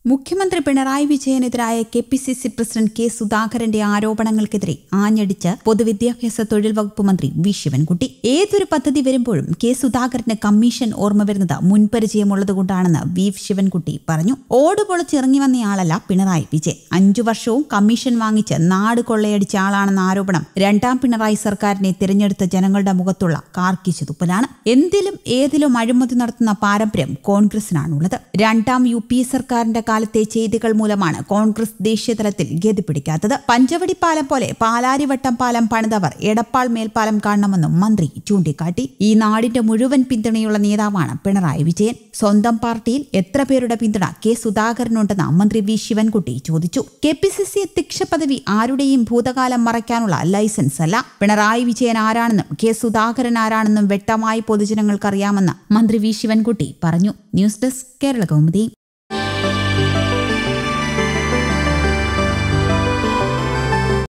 മുഖ്യമന്ത്രി പിണറായി വിജയനെതിരായ K P C C president K സുധാകരന്റെ ആരോപണങ്ങൾക്കെതിരെ ആഞ്ഞടിച്ച് പൊതുവിദ്യാഭ്യാസ തൊഴിൽ വകുപ്പ് മന്ത്രി വി ശിവൻകുട്ടി ഏതൊരു പദ്ധതി വരുമ്പോഴും കെ സുധാകരന് കമ്മീഷൻ ഓർമ്മ വരുന്നത് മുൻപരിചയമുള്ളതുകൊണ്ടാണെന്ന് വി ശിവൻകുട്ടി പറഞ്ഞു ഓട് പൊളിച്ചിറങ്ങി വന്നയാളല്ല പിണറായി വിജയൻ അഞ്ചു വർഷവും കമ്മീഷൻ വാങ്ങിച്ച് നാട് കൊള്ളയടിച്ച ആളാണെന്ന ആരോപണം രണ്ടാം പിണറായി സർക്കാരിനെ തിരഞ്ഞെടുത്ത ജനങ്ങളുടെ മുഖത്തുള്ള കാർക്കിച്ചു തുപ്പലാണ് എന്തിലും ഏതിലും അഴിമതി നടത്തുന്ന പാരമ്പര്യം കോൺഗ്രസിനാണുള്ളത് രണ്ടാം യു പി എ സർക്കാരിന്റെ കാലത്തെ ചെയ്തികൾ മൂലമാണ് കോൺഗ്രസ് ദേശീയതലത്തിൽ ഗതി പിടിക്കാത്തത് പഞ്ചവടി പാലം പോലെ പാലാരിവട്ടം പാലം പണിതവർ എടപ്പാൾ മേൽപ്പാലം കാണണമെന്നും മന്ത്രി ചൂണ്ടിക്കാട്ടി ഈ നാടിന്റെ മുഴുവൻ പിന്തുണയുള്ള നേതാവാണ് പിണറായി വിജയൻ സ്വന്തം പാർട്ടിയിൽ എത്ര പേരുടെ പിന്തുണ കെ സുധാകരനുണ്ടെന്ന് മന്ത്രി വി ശിവൻകുട്ടി ചോദിച്ചു കെ പി സി സി അധ്യക്ഷ പദവി ആരുടെയും ഭൂതകാലം മറയ്ക്കാനുള്ള ലൈസൻസ് അല്ല പിണറായി വിജയൻ ആരാണെന്നും കെ സുധാകരൻ ആരാണെന്നും വ്യക്തമായി പൊതുജനങ്ങൾക്കറിയാമെന്ന് മന്ത്രി വി ശിവൻകുട്ടി പറഞ്ഞു ന്യൂസ് ഡെസ്ക് കേരള കൗമുദി